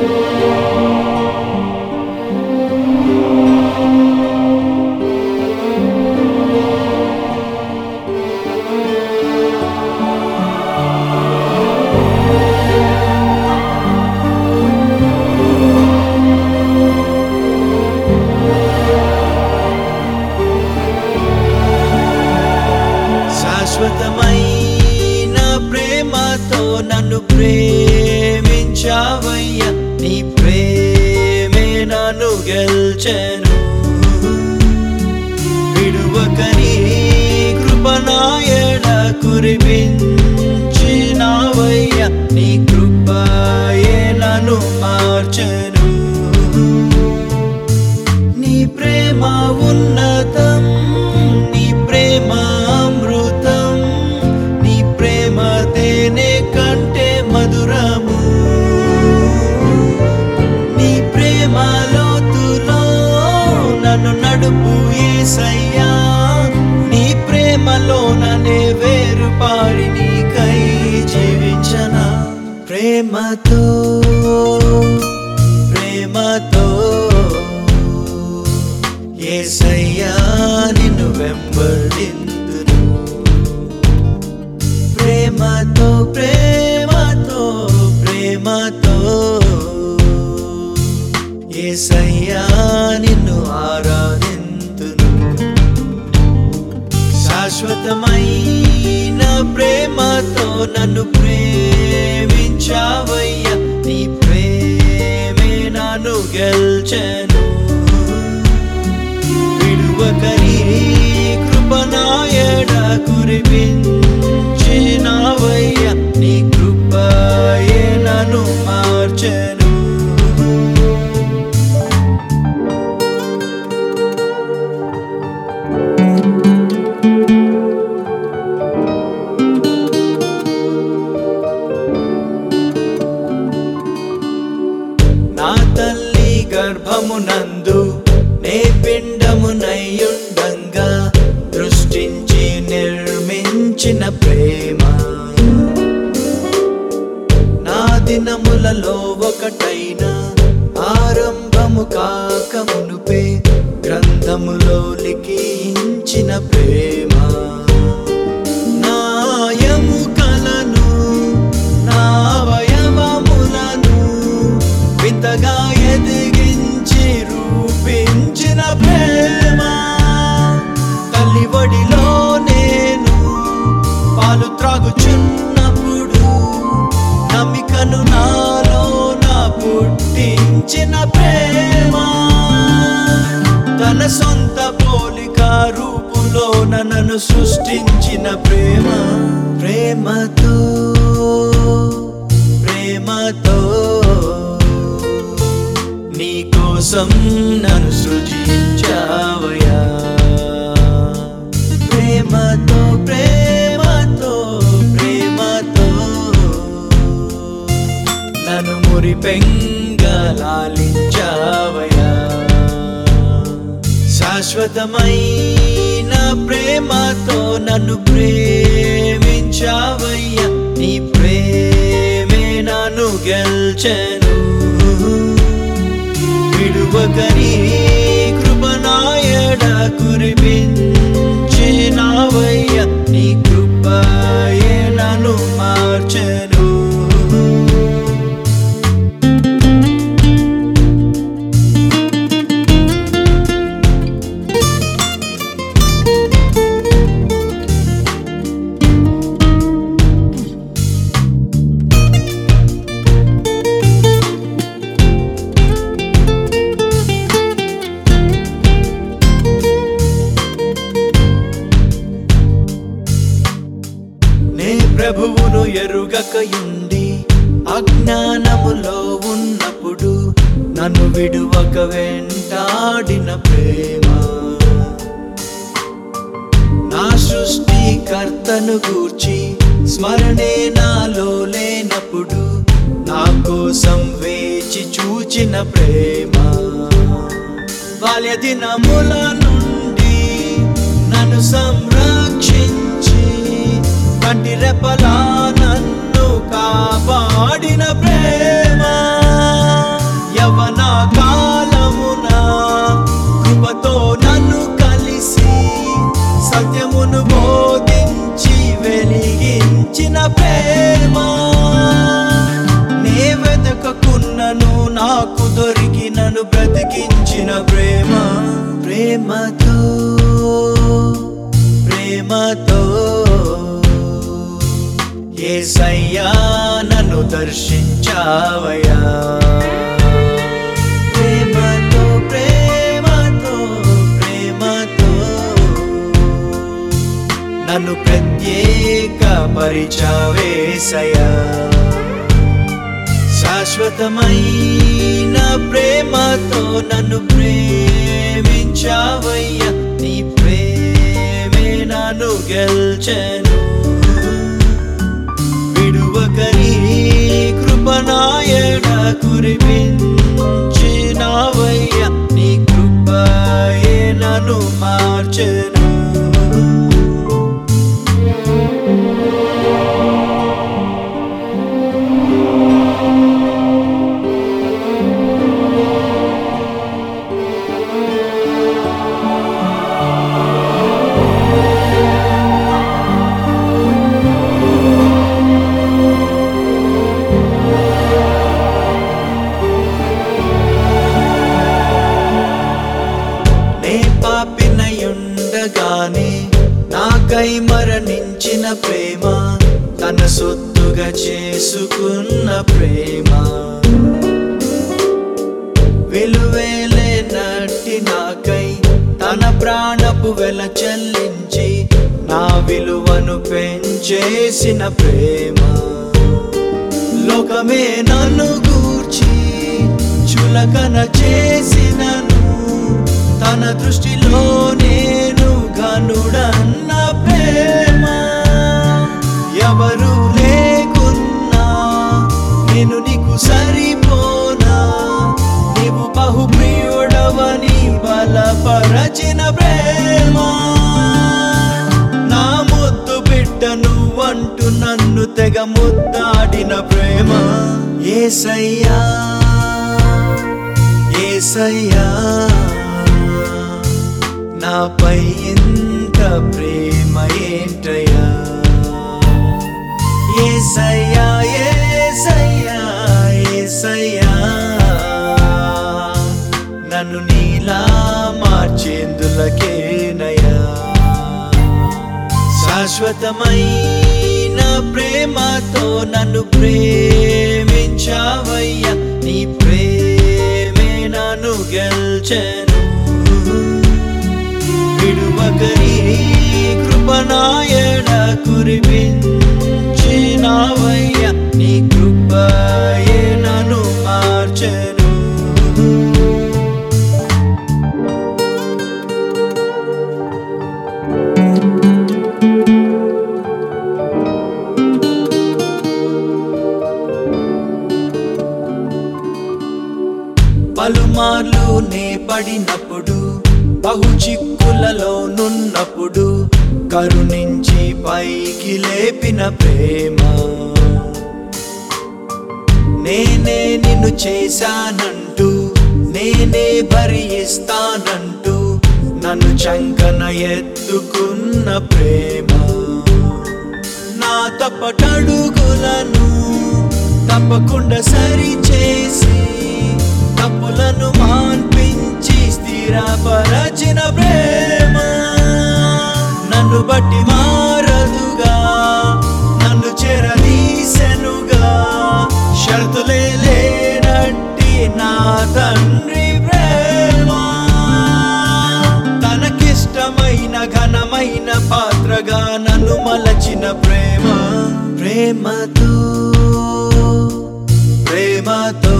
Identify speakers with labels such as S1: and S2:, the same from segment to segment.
S1: శాశ్వతమైన ప్రేమతో నన్ను ప్రేమించావయ్యా నీ ప్రేమే నన్ను గెల్చెను విడువకని కృపనాయడ కురిపించినావయ్యా నీ కృపయే నన్ను మార్చెను నీ ప్రేమ ఉన్నతం నీ ప్రేమ అమృతం నీ ప్రేమ తేనె కంటే మధురము నీ ప్రేమ లోతులో నన్ను నడుపు ఏసయ్యా నీ ప్రేమలో నన్నే వేరు పాడి నీకై జీవించన ప్రేమతో ప్రేమతో ఏసయ్యా నిన్ను వెంబడిందును ప్రేమతో ప్రేమతో ప్రేమతో ఏసయ్యా నిన్ను ఆరాధింతును శాశ్వతమైన ప్రేమతో నన్ను ప్రేమించావయ్యా నీ ప్రేమే నన్ను గెల్చెను విడువకని కృపనాయడ కురిపించినావయ్యా నీ కృపయే నన్ను మార్చెను నా తల్లి గర్భమునందు నే పిండమునయ్యుండంగా దృష్టించి నిర్మించిన ప్రేమ నా దినములలో ఒకటైన ఆరంభము కాక మునుపే గ్రంథములో లిఖించిన ప్రేమ నాయము కలను నా అవయవములను వింతగా ఎదిగించి రూపించిన ప్రేమ తల్లి వడిలో నేను పాలు త్రాగుచున్నప్పుడు నమ్మికను నాలో నా పుట్టించిన ప్రేమ తన సొంత పోలిక రూపులో నన్ను సృష్టించిన ప్రేమ ప్రేమతో ప్రేమతో నీ కోసం నన్ను సృజించావయా ప్రేమతో ప్రేమతో ప్రేమతో నన్ను మురిపెంగలాలించావయా శాశ్వతమైన ప్రేమతో నన్ను ప్రేమించావయ్యా నీ ప్రేమే నన్ను గెల్చెను విడువకని కృపనాయడ కురిపించినావయ్యా నీ కృపయే నన్ను మార్చెను నే ప్రభువును ఎరుగకయుండి అజ్ఞానములో ఉన్నప్పుడు నన్ను విడువక వెంటాడిన ప్రేమ నా సృష్టికర్తను గూర్చి స్మరణే నాలో లేనప్పుడు నా కోసం వేచి చూచిన ప్రేమ బాల్య దినముల నుండి నన్ను సంరక్షించి కంటి రెపలా నన్ను కాపాడిన ప్రేమ ప్రేమతో ప్రేమతో ఏసయ్యా నన్ను దర్శించావయ్యా ప్రేమతో ప్రేమతో ప్రేమతో నన్ను ప్రత్యేక పరిచావేసయ్యా శాశ్వతమైన ప్రేమతో నన్ను ప్రేమించావయ్యా నీ ప్రేమే నన్ను గెల్చెను విడువకని కృపనాయన కురిపించినావయ్యా నీ కృపయే నన్ను మార్చెను నే పాపినయుండగానే నాకై మరణించిన ప్రేమ తన సొత్తుగా చేసుకున్న ప్రేమ విలువేలే నట్టి నాకై తన ప్రాణపు వెల చెల్లించి నా విలువను పెంచేసిన ప్రేమ లోకమే నన్ను గూర్చి చులకన చేసినను తన దృష్టిలో నేను గనుడన్న ప్రేమ ఎవరు లేకున్నా నేను నీకు సరిపోనా నీవు బహుప్రియుడవని బలపరచిన ప్రేమ నా ముద్దు బిడ్డ నువ్వంటూ నన్ను తెగ ముద్దాడిన ప్రేమ ఏసయ్యా ఏసయ్యా నాపై ఇంత ప్రేమ ఏంటయ్యా ఏసయ్యా ఏసయ్యా ఏసయ్యా నన్ను నీలా మార్చేందులకేనయ్యా శాశ్వతమైన ప్రేమతో నన్ను ప్రేమించావయ్యా నీ ప్రేమే నన్ను గెల్చెను విడువకని కృపనాయడ కురిపించినావయ్యా నీ కృపయే నన్ను మార్చెను పలుమార్లు నే పడినప్పుడు బహు చిక్కులలో నున్నప్పుడు కరుణించి పైకి లేపిన ప్రేమ నేనే నిన్ను చేశానంటూ నేనే భరిస్తానంటూ నన్ను చంకన ఎత్తుకున్న ప్రేమ నా తప్పటడుగులను తప్పకుండా సరి చేసి తప్పులను మాన్పించి స్థిరపరచిన ప్రేమ నన్ను బట్టి మారదుగా నన్ను చెరదీసెనుగా షరతులే లేనట్టి నా తండ్రి ప్రేమ తనకిష్టమైన ఘనమైన పాత్రగా నన్ను మలచిన ప్రేమ ప్రేమతో ప్రేమతో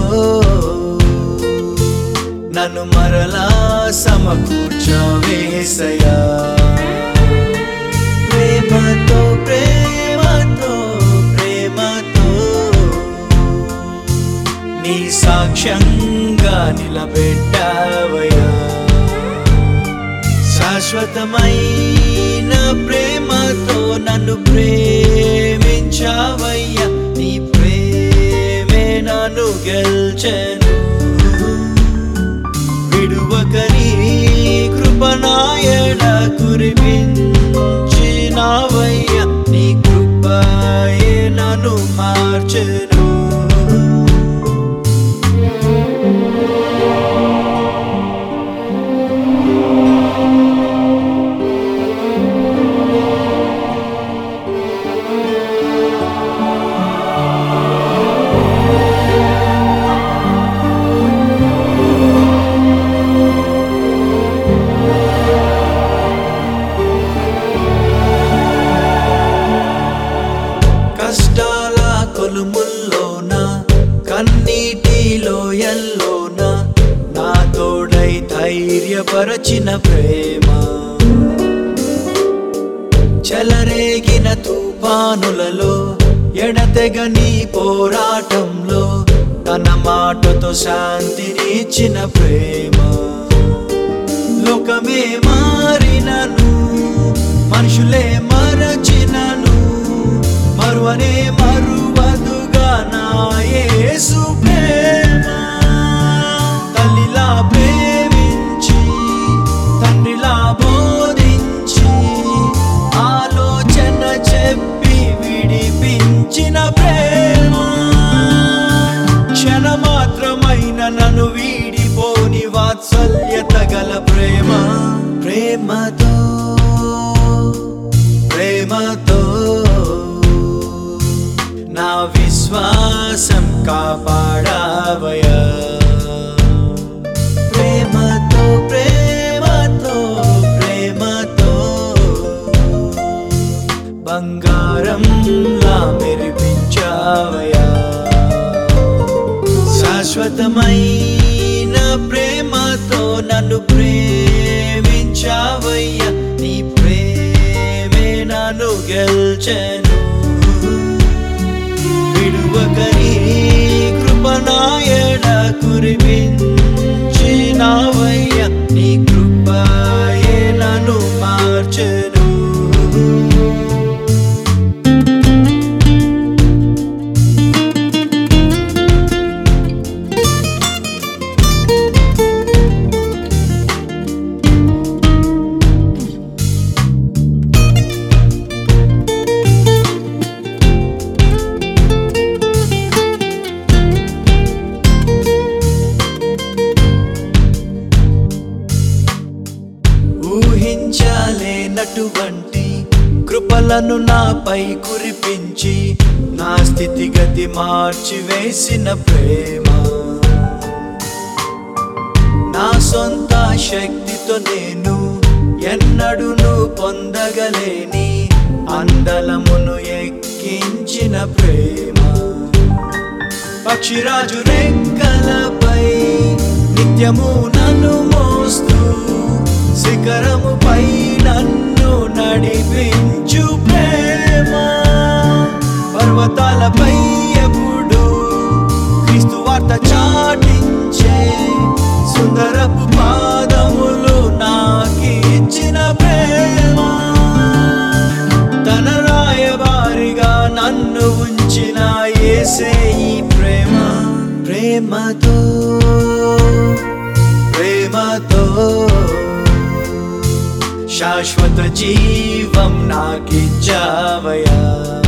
S1: నన్ను మరలా సమకూర్చవేసయా ప్రేమతో ప్రేమతో ప్రేమతో నీ సాక్ష్యంగా నిలబెట్టావయ్యా శాశ్వతమైన ప్రేమతో నన్ను ప్రేమించావయ్యా నీ ప్రేమే నన్ను గెల్చెను విడువకని కృపనాయడ కురిపించినావయ్యా నీ కృపయే నన్ను మార్చెను ధైర్యపరచిన ప్రేమ చెలరేగిన తుఫానులలో ఎడతెగని పోరాటంలో తన మాటతో శాంతినిచ్చిన ప్రేమ లోకమే మారినను మనుషులే మరచినను మరువనే మరువదుగా నా యేసు ప్రేమ తల్లిలా ప్రేమించి తండ్రిలా బోధించి ఆలోచన చెప్పి విడిపించిన ప్రేమ క్షణమాత్రమైన నన్ను వీడిపోని వాత్సల్యత గల ప్రేమ ప్రేమతో ప్రేమతో నా విశ్వాసం కాపాడావయా ప్రేమతో ప్రేమతో ప్రేమతో బంగారంలా మెరిపించావయా శాశ్వతమైన ప్రేమతో నన్ను ప్రేమించావయ్యా నీ ప్రేమే నన్ను గెల్చెను విడువకని కృపనాయడ కురిపించినావయ్యా నీ కృపయే నన్ను మార్చెను ఊహించలేనటువంటి కృపలను నాపై కురిపించి నా స్థితిగతి మార్చి వేసిన ప్రేమ నా సొంత శక్తితో నేను ఎన్నడును పొందగలేని అందలమును ఎక్కించిన ప్రేమ పక్షిరాజు రెక్కలపై నిత్యము నన్ను మోస్తూ శిఖరముపై నన్ను నడిపించు ప్రేమ పర్వతాలపై ఎప్పుడు క్రీస్తు వార్త చాటించే సుందరపు పాదములు నాకిచ్చిన ప్రేమ తన రాయబారిగా నన్ను ఉంచిన ఏసే ఈ ప్రేమ ప్రేమతో ప్రేమతో శాశ్వత జీవం నాకిచ్చావయా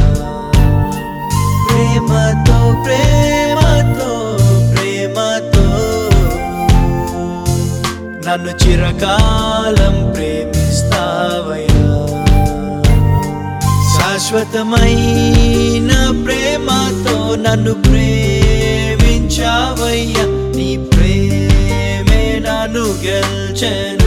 S1: ప్రేమతో ప్రేమతో ప్రేమతో నన్ను చిరకాలం ప్రేమిస్తావయ్యా శాశ్వతమైన ప్రేమతో నన్ను ప్రేమించావయ్యా నీ ప్రేమే నన్ను గెల్చెను